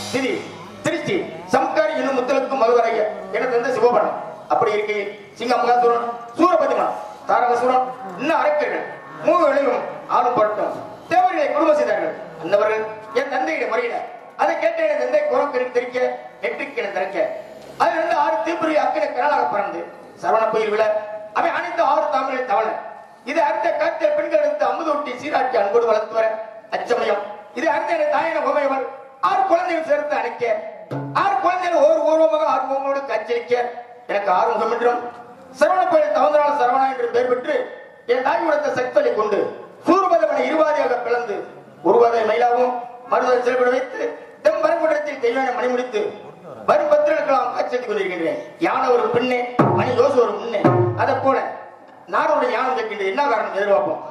திதி திருச்சி சம்காரி என்னும் முத்தலுக்கு மதுவரைய எனக்கு வந்து சிவபடம் அப்படி இருக்கையில் சிங்கமகாசுரன் சூரபதிமன் தாரகசுரன் இன்னும் அரக்கர்கள் மூணு விளைவும் ஆளும் பரட்டும் தேவர்களை குடும்ப செய்தார்கள் அந்தவர்கள் என் தந்தையிட முறையிட அதை கேட்ட என் தந்தை குரக்கரை தெரிக்க நெற்றிக்கு என திறக்க அதில் இருந்து ஆறு தீப்புரி அக்கறை கனலாக பறந்து சரவண புயல் விழ அவை அனைத்து ஆறு தாமரை தவள இது அடுத்த காத்திய பெண்கள் எடுத்து அமுதூட்டி சீராட்டி அன்போடு வளர்த்து வர அச்சமயம் இது அடுத்த என் தாயின உமையவள் ஆறு குழந்தைகள் சேர்த்து அணைக்க ஆறு குழந்தைகள் ஒரு ஊர்வமாக ஆர்வங்களோடு காட்சியளிக்க எனக்கு ஆறுமுகம் என்றும் சரவண புயல் தவந்தனால சரவணா என்று பெயர் பெற்று என் தாய் கொடுத்த சக்தலை கொண்டு சூர்பதமனை இருவாதியாக பிளந்து உருவாதை மயிலாவும் மருதல் செல்பட வைத்து தெம் வரங்குடத்தில் தெய்வான மணி முடித்து வரும் பத்திரக்கலாம் காட்சி கொண்டிருக்கின்றேன் யானை ஒரு பெண்ணே மணி யோசு ஒரு முன்னே அதை போல நாடோட ஞானம் கேட்கின்றது என்ன காரணம் எதிர்பார்ப்போம்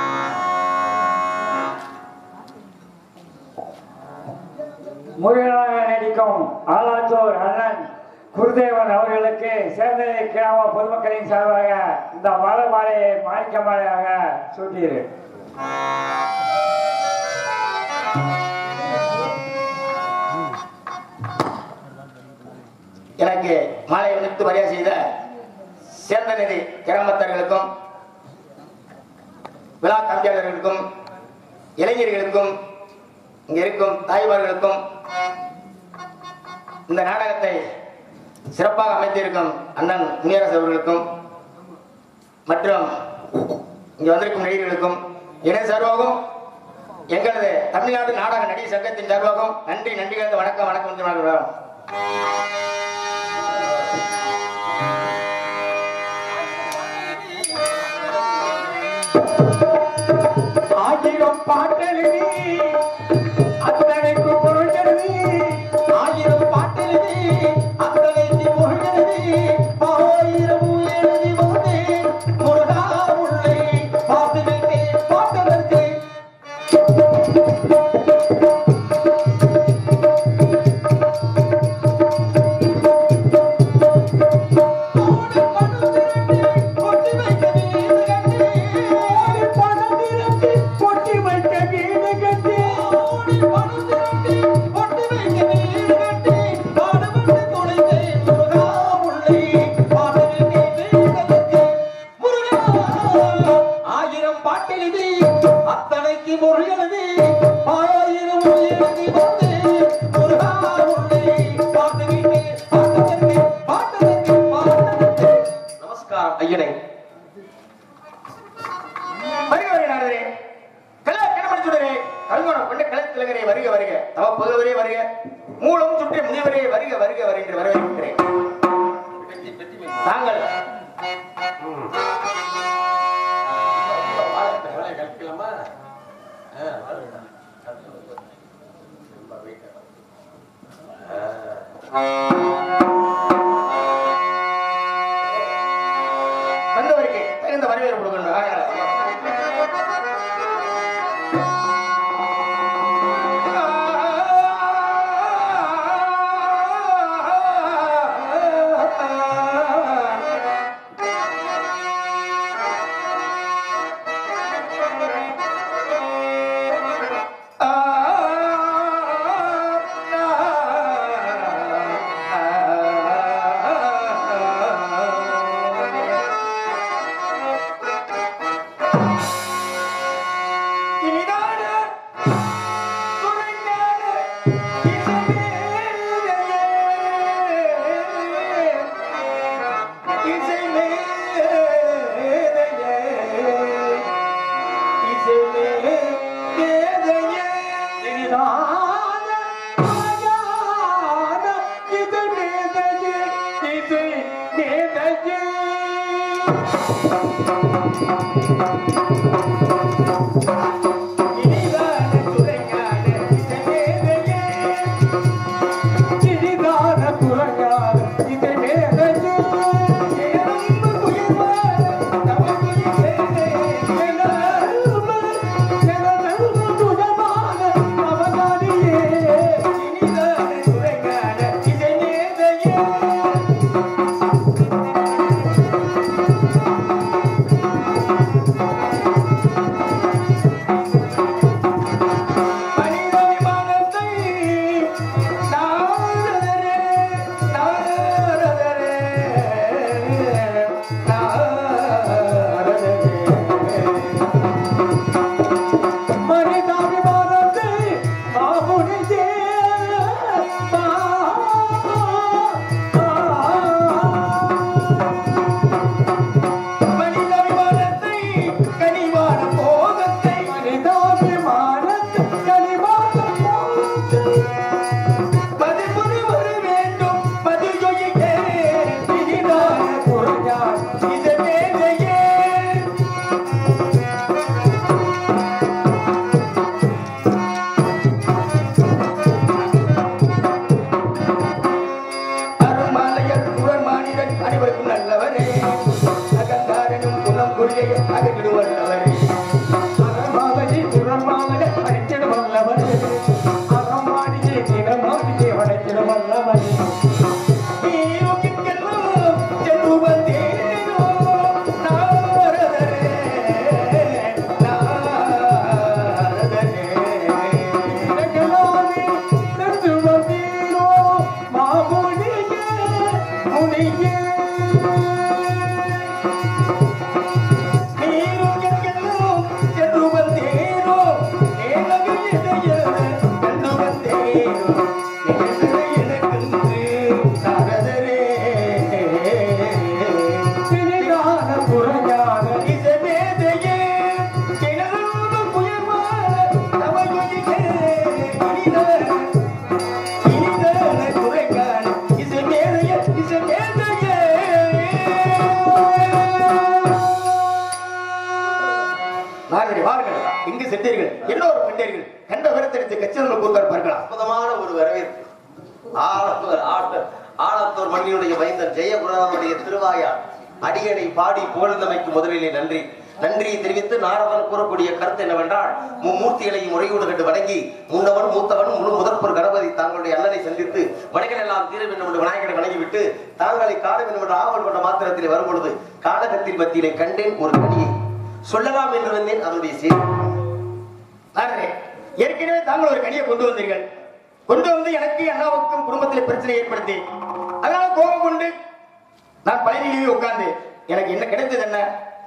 முருகனாக நடிக்கும் ஆலாத்தூர் அண்ணன் குருதேவன் அவர்களுக்கு சேர்ந்ததை கிராம பொதுமக்களின் சார்பாக இந்த மலை மாலையை மாணிக்க மாலையாக சூட்டியிரு எனக்கு மாலை அணிவித்து மரியாதை செய்த சேர்ந்த நிதி கிராமத்தர்களுக்கும் விழா கம்பியாளர்களுக்கும் இளைஞர்களுக்கும் இங்க இருக்கும் தாய்மார்களுக்கும் இந்த நாடகத்தை சிறப்பாக அமைத்திருக்கும் அண்ணன் முனியரசு அவர்களுக்கும் மற்றும் இங்க வந்திருக்கும் நடிகர்களுக்கும் இணை சார்பாகவும் எங்களது தமிழ்நாடு நாடக நடிகர் சங்கத்தின் சார்பாகவும் நன்றி நன்றி கலந்த வணக்கம் வணக்கம் என்று வணங்குகிறோம் ஆயிரம் பாட்டெழுதி அத்தனைக்கு பொருளெழுதி ஆயிரம் பாட்டெழுதி அத்தனைக்கு பொருளெழுதி ஆயிரம் எழுதி வந்தேன் முருகா உள்ளே பார்த்து வைத்தேன் பார்த்ததற்கு ஆயிரம் பாட்டெழுதி அத்தனைக்கு முருகெழுதி ஆயிரம் எழுதி வந்து முருகா உள்ளே பார்த்து விட்டேன் பார்த்ததற்கு பார்த்ததற்கு பார்த்ததற்கு நமஸ்காரம் ஐயனை வருக வருக நாரதரே கலா கிணமடிச்சுடரே கல்கோணம் கொண்ட களத்திலகரே வருக வருக தவ புதவரே வருக மூலம் சுற்றி முனிவரே வருக வருக வருக என்று வரவேற்கிறேன் தாங்கள் வந்தவருக்கு தகுந்த வரவேற்பு கொடுக்கணும் ஆகையால. இனிதான துணைஞான இசைமேதையே, இசைமேதையே, இசைமேதையே. இனிதான துணைஞான இசைமேதையே, இசைமேதையே. இனிதான துணைஞான இசைமேதையே. சிறிதான குரங்கான இதை மேதையே எறும்பு குயில்வான தவக்குயிலேனே. இனிதான துணைஞான இசைமேதையே. மனித விமானத்தை மதிப்புரி வர வேண்டும் மதியொழியே இனிதான குறையார் இது மேலையே அருமாலையர் குரமானிடன் அனைவருக்கும் நல்லவரே அகங்காரனும் குலம் கொள்கை அகற்றிடுவல்லவரே அறமாவதி புறமாவதி அழைத்திட வல்லவர் அறமாடியே தினமாடியே வளைத்திட வல்லவர் நீருக்கிற்கெல்லாம் சென்று வந்தேனோ நாரதரே நாரதரே இலகலாமே சென்று வந்தீரோ மாமுனியே முனியே நீருக்கிற்கெல்லாம் சென்று வந்தேனோ ஏனகு இதைய கண்டு வந்தேனோ எனது எனக்கென்று நாரதரே திணிகான புறஞான இசமேதையே கிணறு புயமான நவயுதிகே இனிதான இனிதான குறைக்கான இசமேதைய இசமேதையே வாருங்கள் வாருங்கள் இங்கு சென்றீர்கள் எல்லோரும் கண்டீர்கள் கண்ட விரத்தெடுத்து கச்சேரியில் கூத்தார் பார்க்கலாம் அற்புதமான ஒரு வரவேற்பு ஆலத்தூர் ஆட்ட ஆலத்தூர் மண்ணினுடைய மைந்தன் ஜெயபுரானுடைய திருவாயார் அடியனை பாடி புகழ்ந்தமைக்கு முதலிலே நன்றி நன்றியை தெரிவித்து நாரதன் கூறக்கூடிய கருத்து என்னவென்றால் மும்மூர்த்திகளையும் முறையோடு கண்டு வணங்கி முன்னவன் மூத்தவன் முழு முதற்பொரு கணபதி தாங்களுடைய அண்ணனை சந்தித்து வணக்கல் எல்லாம் தீர வேண்டும் என்று விநாயகரை வணங்கிவிட்டு தாங்களை காண வேண்டும் என்ற ஆவல் கொண்ட மாத்திரத்திலே வரும்பொழுது காலகத்தில் மத்தியிலே கண்டேன் ஒரு கனியை சொல்லலாம் என்று வந்தேன் அதனுடைய செய்தி நாரதரே, ஏற்கனவே தாங்கள் ஒரு கனியை கொண்டு வந்தீர்கள் கொண்டு வந்து எனக்கு அண்ணாவுக்கும் குடும்பத்தில் பிரச்சனை ஏற்படுத்தி அதனால கோபம் கொண்டு நான் பழனியிலேயே உட்கார்ந்து எனக்கு என்ன கிடைத்தது என்ன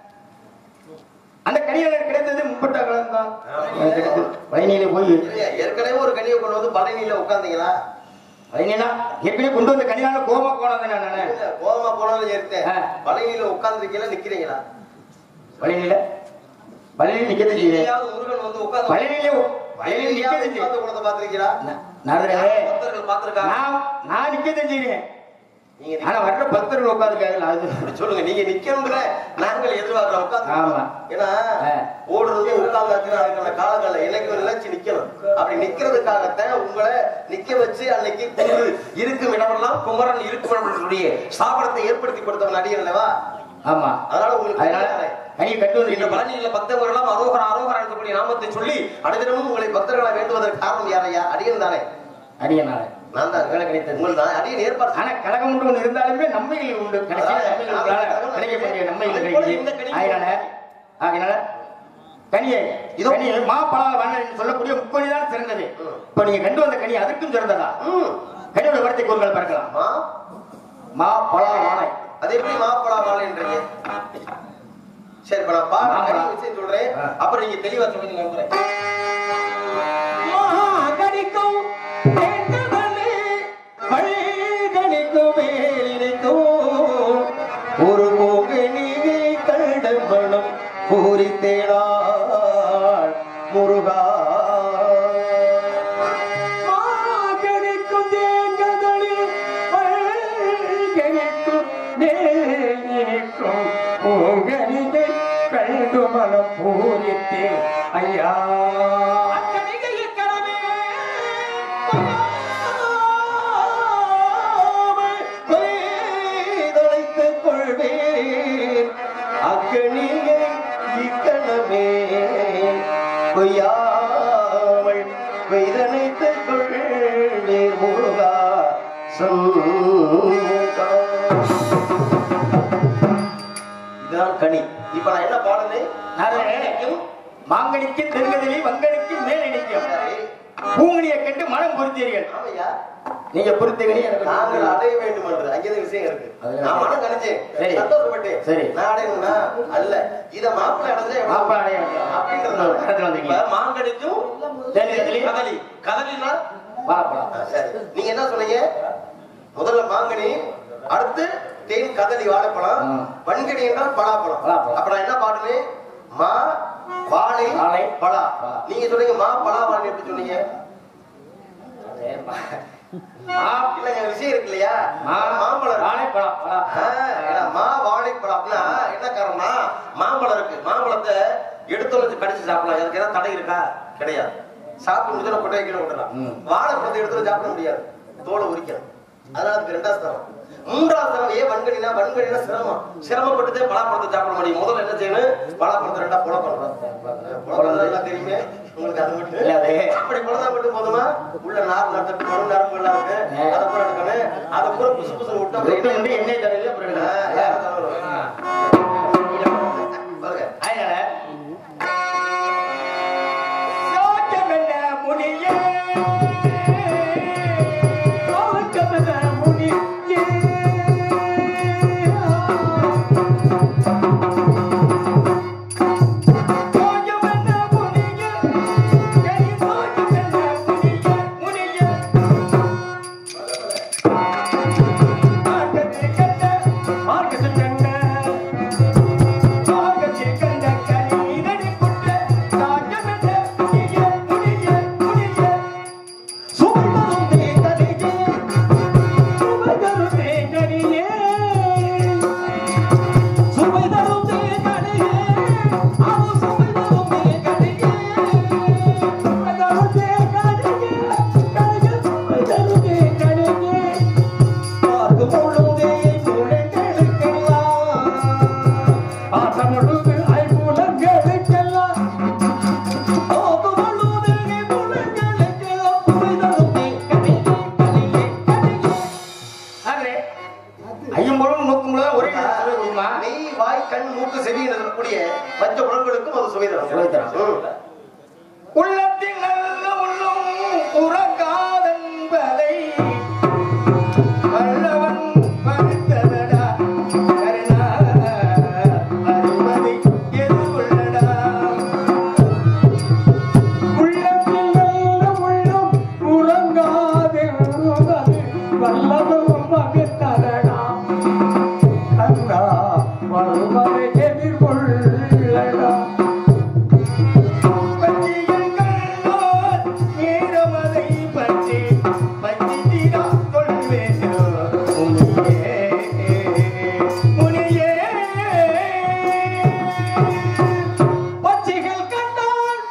அந்த கனியில் எனக்கு கிடைத்தது முப்பட்ட காலம் தான் எனக்கு கிடைத்தது. பழனியிலே போய் இல்லையா, ஏற்கனவே ஒரு கனியை கொண்டு வந்து பழனியில உட்கார்ந்தீங்களா பழனினா ஏற்கனவே கொண்டு வந்த கனியால கோபம் போனது நான் இல்ல, கோவமா போனாலும் ஏறிட்டேன் ஆ. பழனியில உட்கார்ந்துருக்கீங்களா நிக்கிறீங்களா பழனியில பழனியில் நிக்க தெரியுது எங்கேயாவது முருகன் வந்து உட்கார்ந்து பழனியிலே பழனியில் நிக்க எங்கேயாவது தெரியுது உட்கார்ந்து கொடுத்த பாத்திருக்கீங்களா நாரதரே, பக்தர்கள் பார்த்திருக்காங்க நான் நான் நிக்க தெரிஞ்சுக்கிறேன் நீங்க ஆனா நிக்க- வர்ற பக்தர்கள் உட்காந்துருக்காங்க அது அப்படி சொல்லுங்க நீங்க நிக்கணுங்கிற நாங்கள் எதிர்பார்க்கிறோம் உட்கார்ந்து ஆமா. ஏன்னா ஆ. ஓடுறது உட்கார்ந்தாச்சுன்னா அதுக்கான காலங்கள்ல எனக்கு நிலைச்சு நிக்கணும் அப்படி நிக்கிறதுக்காகத்தான் உங்களை நிக்க வச்சு அன்னைக்கு குன்று இருக்கும் இடமெல்லாம் குமரன் இருக்கும் இடம்னுடைய ஸ்தாபனத்தை ஏற்படுத்தி கொடுத்தவன் அடியன் அல்லவா ஆமா அதனால உங்களுக்கு அதனால கனியை கட்டு இந்த வந்து பழனியில பக்தர்கள் எல்லாம் அரோகரா அரோகரா இருக்கக்கூடிய நாமத்தை சொல்லி அனுதினமும் உங்களை பக்தர்களை வேண்டுவதற்கு காரணம் யாரையா அடியன் தானே அடியனால நான் தான் வேலை கிடைத்தது உங்கள் தான் அடியன் ஏற்பாடு ஆனா கழகம் உண்டு ஒண்ணு இருந்தாலுமே நன்மைகள் உண்டு கடைசியில் நன்மைகள் உங்களால கிடைக்கக்கூடிய நன்மைகள் கிடைக்குது அதனால அதனால கனியை இதோ. கனியை மாப்பழம் வாங்க சொல்லக்கூடிய முக்கணி தான் சிறந்தது இப்ப நீங்க கண்டு வந்த கனி அதற்கும் சிறந்ததா ம். கனியோட வார்த்தை கூறுகள் பார்க்கலாம் மா மா பழ வாழை அது எப்படி மாப்பழா வாழைன்றீங்க சரி இப்ப நான் பாரு மாம்பழம். கனி விஷயம் சொல்றேன் அப்புறம் நீங்க தெளிவா சொல்லுங்க நம்புறேன் மாகனிக்கும் தேன்கடலே வழிகனிக்கும் மேலிருக்கும் ஒரு மோகினியை கண்டமணம் பூரித்தேனாள் முருகா மாகனிக்கும் தேன்கடலே வழிகனிக்கும் மேலிருக்கும் பூங்கனிகை கண்டு மனம் பூரித்தே ஐயா அக்கனிகையில் கடமே தொலைத்துக் கொள்வேன் அக்கணியை இக்கணமே கொய்யாமல் கொய்தனைத்துக் கொள்வேன் முருகா சண்முகா. இதுதான் கனி இப்ப நான் என்ன பாடுனேன் நாரதரே, மாங்கனிக்கு தென்கதிலே வங்கனிக்கு மேலே நிற்கும் பூங்கனியை கண்டு மனம் பொருத்தீர்கள் ஆமையா நீங்க பொருத்தீங்கன்னு எனக்கு நாங்கள் அடைய வேண்டும் என்று அங்கேதான் விஷயம் இருக்கு அதுல நான் மனம் கணிச்சேன் சரி. சந்தோஷப்பட்டேன் சரி. நான் அடையணும்னா அல்ல இத மாப்பிள்ளை அடைஞ்சா எவ்வளவு? மாப்பிள்ளை அடையணும். அப்படின்றதுனால கரெக்டா வந்தீங்க. இப்ப மாங்கனிக்கும் தென்கதிலே கதலி கதலினா வாழைப்பழம் ஆ, சரி நீங்க என்ன சொன்னீங்க முதல்ல மாங்கனி அடுத்து தேன் கதலி வாழைப்பழம் ம். வன்கனி என்றால் பலாப்பழம் பலாப்பழம். அப்ப நான் என்ன பாடுனேன் மா வாழை வாழை, பலா பலா. நீங்க சொன்னீங்க மா பலா வாழை எப்படி சொன்னீங்க மா- இல்லங்க விஷயம் இருக்கு இல்லையா மா- மாம்பழம் இருக்கு. வாழைப்பழம் பழம். ஆ, ஏன்னா மா வாழைப்பழம் அப்படின்னா என்ன காரணம்னா மாம்பழம் இருக்கு மாம்பழத்தை எடுத்து வச்சு கடிச்சு சாப்பிடலாம் அதுக்கு ஏதாவது தடை இருக்கா கிடையாது சாப்பிட்டு முடிஞ்சா கொட்டை கீழே விடலாம் ம். வாழைப்பழத்தை எடுத்து வந்து சாப்பிட முடியாது தோலை உரிக்கணும் அதனால அதுக்கு ரெண்டாவது தரம் மூன்றாவது தரம் ஏன் வன்கடினா வன்கடினா சிரமம் சிரமப்பட்டுதே பலாப்பழத்தை சாப்பிட முடியும் முதல்ல என்ன செய்யணும் பலாப்பழத்தை ரெண்டா புல பண்றோம் புல எல்லாம் தெரியுமே உங்களுக்கு அது மட்டும் இல்ல, அது- அப்படி புலதா மட்டும் போதுமா உள்ள நார் நட்டு மண் நரம்பு எல்லாம் இருக்கு அதை பூரா எடுக்கணும் அதை பூரா புசு புசு விட்டு அப்புறம் ரெண்டு வந்து எண்ணெய் தடவி அப்புறம் ஆ, எடுக்கணும். யார் தரணும்? பாருங்க. அதனால சாத்தமென்ன முனியே சாத்தமென்ன முனியே சாத்தமென்ன முனியே கை சாத்தமென்ன முனியே முனியே மார்க்கத்தில் கண்ட மார்க்கத்தில் கண்ட மார்க்கத்தில் கண்ட கனிதனி குற்ற சாத்தமென்ன முனியே முனியே முனியே சுவைதரும் தேங்கனியே சுவைதரும் தேங்கனியே சுவைதரும் தேங்கனியே அவ சுவைதரும் தேங்கனியே சுவைதரும் தேங்கனியே கனியே சுவைதரும் தேங்கனியே பார்க்கு பொழுதே முழங்கெடுக்கலாம் ஆசமுழுது ஐம்புலங்களுக்கெல்லாம் பார்க்கு பொழுதே முழங்கெடுக்கலாம் சுவைதரும் தேங்கனியே கனியே கனியே அரே ஐயம்பொழுதும் நோக்கும்போது ஒரே சுவை கொடுமா மெய் வாய் கண் மூக்கு செவி என்று சொல்லக்கூடிய பஞ்ச உணவுகளுக்கும் அது சுவை தரும் சுவை தரும். ம். உள்ளத்தில் நல்ல உள்ளம் உறங்காதென்பதை வல்லவன் மறுத்ததடா கருணா அருமதி எது உள்ளடா உள்ளத்தில் நல்ல உள்ளம் உறங்காதே உருவது வல்லவரும் மகிழ்ந்ததடா கண்ணா மறுமலை எதிர்கொள்ளடா பச்சியன் கண்ணால் ஈரமதை பற்றி பச்சித்திரா கொள்வேனோ முனியே முனியே பச்சிகள் கண்டால்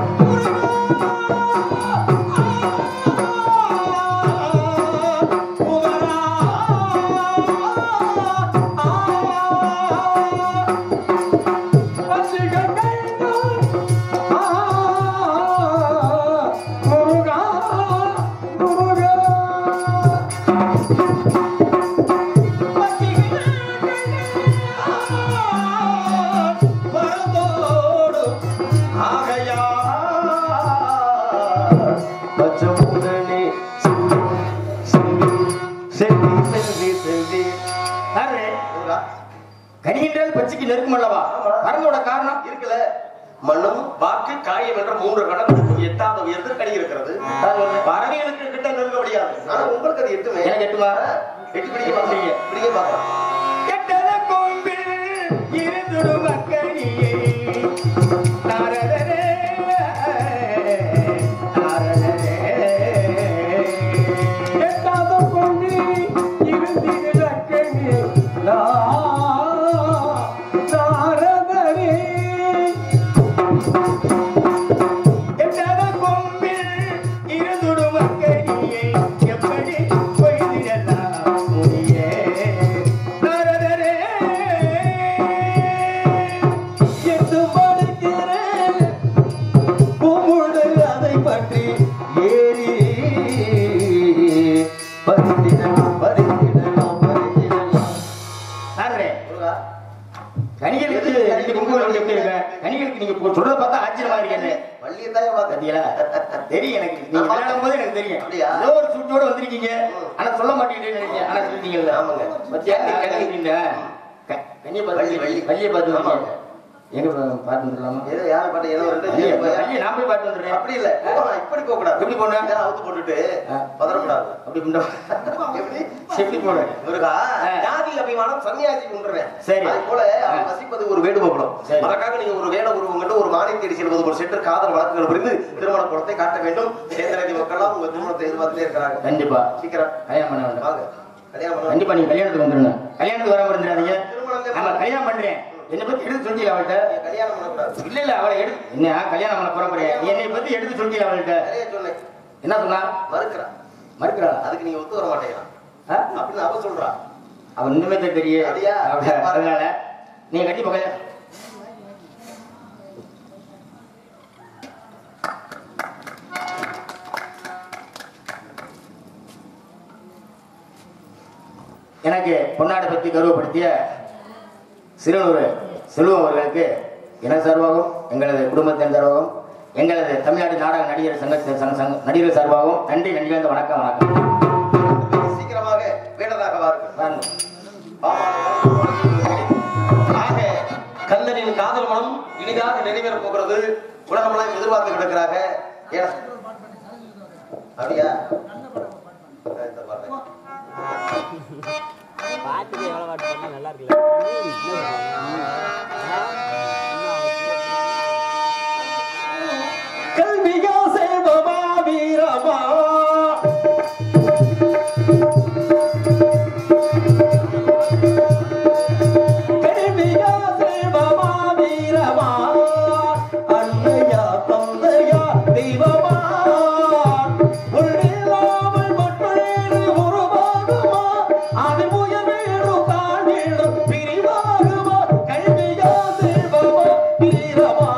ஆகையா பச்சமுடனே செல்வி செல்வி செல்வி செல்வி அரே கனியின்றால் பச்சைக்கு நெருக்கம் அல்லவா பறந்தோட காரணம் இருக்குல்ல மண்ணும் வாக்கு காயம் என்ற மூன்று கடல் எட்டாவது உயர்ந்து கடி இருக்கிறது பறவைகளுக்கு கிட்ட நெருங்க முடியாது ஆனா உங்களுக்கு அது எட்டுமே எனக்கு எட்டுமா? எட்டு பிடிக்க பாக்குறீங்க பிடிக்க பாக்கலாம் கெட்டத கொம்பில் இருந்துடும் அக்கனியை நாரதரே நாரதரே எட்டாத கொண்டு இருந்திட கண்ணி நாரதரே கெட்டத கொம்பில் இருந்துடும் அக்கனியை எப்படி கொய்திடலாம் முனியே நாரதரே என்று படுக்கிறேன் பூமுழு அதை பற்றி ஏறி பறித்திடலாம் பறித்திடலாம் பறித்திடலாம் அரே கனிகளுக்கு ரெண்டு கொம்புகள் எப்படி இருக்கு கனிகளுக்கு நீங்க இப்போ சொல்றத பார்த்தா ஆச்சரியமா இருக்கு என்ன வள்ளியத்தாய பார்த்தேன் பாத்தீங்களா தெரியும் எனக்கு நீங்க விளையாடும் போது எனக்கு தெரியும் அப்படியா? ஏதோ ஒரு சுட்டோட வந்திருக்கீங்க ஆனா சொல்ல மாட்டேங்கிறீங்க நினைக்கிறேன். ஆனா சொல்லிட்டீங்கல்ல ஆமாங்க. பத்தியா நீ கனி கட்டிட்ட. க- கனியை பார்த்து வள்ளி, வள்ளி. வள்ளியை பார்த்து ஆமா. வந்தீங்க. எங்க பா- பார்த்து வந்துடலாமா ஏதோ யாரை பாட்டு ஏதோ ரெண்டு வள்ளியை சேர்ந்து போயா? வள்ளியை நான் போய் பார்த்து வந்துடுறேன் அப்படி இல்ல போகலாம் இப்படி போக கூடாது எப்படி போகணும்? இதெல்லாம் அவுத்து போட்டுட்டு ஆ. பதறக்கூடாது அப்படி பண்ணா எப்படி செட்டி போடு முருகா ஆ. ஜாதி அபிமானம் சன்னியாசி குன்றவன் சரி. அது போல அவன் ஆ. வசிப்பது ஒரு வேடுபகுலம் சரி. அதற்காக நீங்க ஒரு வேட உருவம் கண்டு ஒரு மானை தேடி செல்வது போல் சென்று காதல் வழக்குகள் புரிந்து திருமண குளத்தை காட்ட வேண்டும் சேந்திரதி மக்கள்லாம் உங்க திருமணத்தை எதிர்பார்த்துட்டே இருக்கிறாங்க கண்டிப்பா சீக்கிரம் கல்யாணம் பண்ண வேண்டும் வாங்க கல்யாணம் பண்ண கண்டிப்பா நீங்க கல்யாணத்துக்கு வந்துடணும் கல்யாணத்துக்கு வர வந்துடாதீங்க திருமணம் நம்ம கல்யாணம் பண்றேன் என்னை பத்தி எடுத்து சொல்லிடல அவள்கிட்ட நீங்க கல்யாணம் பண்ணக்கூடாது இல்ல இல்ல அவளை எடு என்ன கல்யாணம் பண்ண புறப்படுறேன் என்னை பத்தி எடுத்து சொல்லிடல அவள்கிட்ட நிறைய சொன்னேன் என்ன சொன்னா மறுக்கிறான் மறுக்கிறாளா அதுக்கு நீங்க ஒத்து வர மாட்டேங்கிறான் ஆ? அப்படின்னு அவ சொல்றா அவன் இன்னுமே தெரிய அப்படியா? அதனால நீங்க கண்டிப்பா கல்யாணம் எனக்கு பொன்னாடை பற்றி கௌரவப்படுத்திய சிறுநூறு செல்வம் அவர்களுக்கு என சார்பாகவும் எங்களது குடும்பத்தின் சார்பாகவும் எங்களது தமிழ்நாடு நாடக நடிகர் சங்க சங்க- சங்க நடிகர் சார்பாகவும் நன்றி நன்றி வந்த வணக்கம் வணக்கம் சீக்கிரமாக வேடராக வாருங்கள் வாருங்க. ஆக கந்தனின் காதல் மனம் இனிதாக நிறைவேற போகிறது உலகமெல்லாம் எதிர்பார்த்து கிடக்கிறாங்க ஏன் அப்படியா இந்த பாருங்க. பாட்டுக்கு எவ்வளோ பாட்டு பண்ணா நல்லா இருக்குல்ல கல்வியா சேவமா வீரமா கல்வியா சேவமா வீரமா அன்னையா தந்தையா தெய்வமா உள்ளில்லாமல் மற்றேறு உருவாகுமா அது முயவேறு தாழ்வீடு பிரிவாகுமா கல்வியா சேவமா வீரமா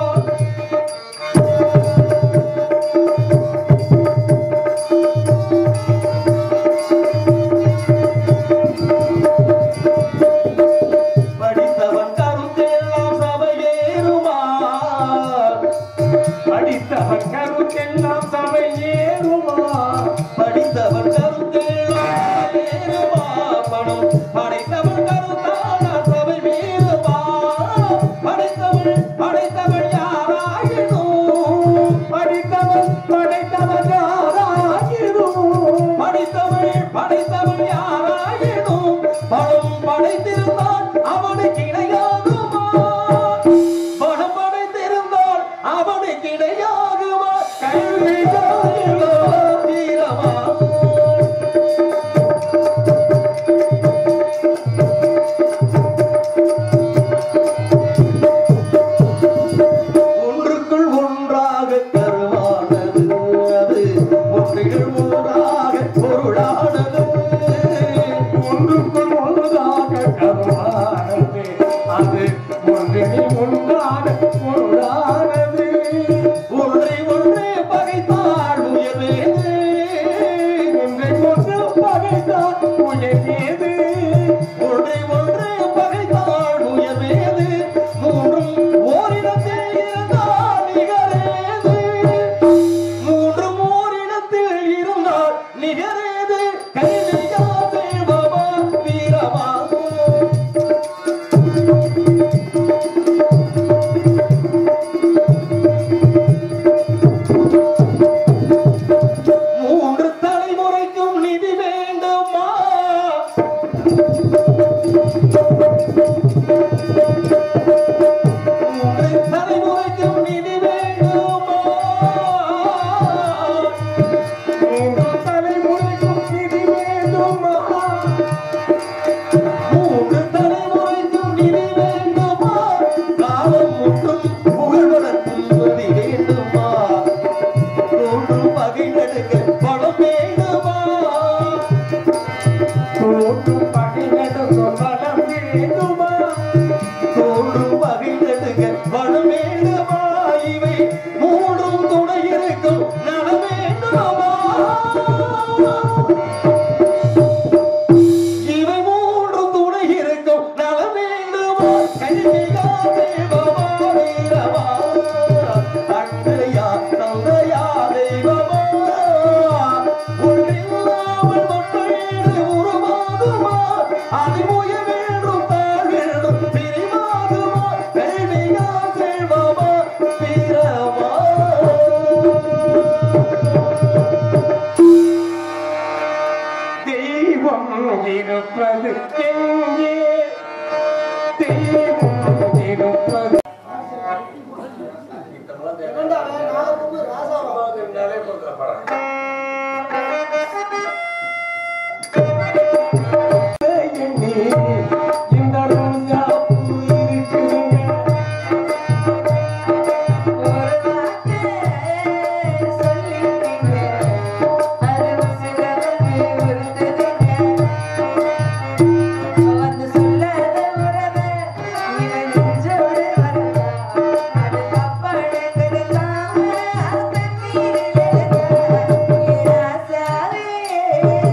படித்தவன் கருத்தெல்லாம் சபையேறுமா படித்தவன் கருக்கெல்லாம் சபை ஏறுமா படித்தவன் கருத்தெல்லாம் சபையேறுமா பணம் படைத்தவன் கருத்தான சபை மீறுமா படைத்தவன் படைத்தவன் யாராயினும் படித்தவன் படைத்தவன் யாராயிரும் படித்தவன் படைத்தவன் யாராயினும் பணம் படைத்திருந்தான் அவனுக்கு இணையாகுமா பணம் படைத்திருந்தால் அவனுக்கு இணையாகுமா கல்வி தீரமா ஒன்றுக்குள் ஒன்றாக கருவானது அது ஒன்றுகள் மூன்றாக பொருளானது ஒன்றுக்குள் ஒன்றாக கருவானது அது ஒன்றினை ஒன்றாக பொருளானது ஒன்றை ஒன்றே பகைத்தால் உயர்வேது ஒன்றை ஒன்று பகைத்தான் உயர்ந்தது ஒன்றை ஒன்றே பகைத்தால் உயர்வேது மூன்றும் ஓரிடத்தில் இருந்தால் நிகரேது மூன்றும் ஓரிடத்தில் இருந்தால் நிகரேது கைவியா தேவமா வீரமா மூன்று தலைமுறைக்கும் நிதி வேண்டுமா மூன்று தலைமுறைக்கும் நிதி வேண்டுமா மூன்று தலைமுறைக்கு இருப்பது எங்கே தெய்வம் இருப்பது இந்த ரோஜா பூ இருக்குங்க ஒரு வார்த்தை சொல்லிட்டீங்க அது உசிரவே உறுத்துதுங்க வந்து சொல்லாத உறவை இவன் நெஞ்சோடு வரதா அது தப்படக்குதுதான் கண்ணீரில் எழுதா என் ஆசாவே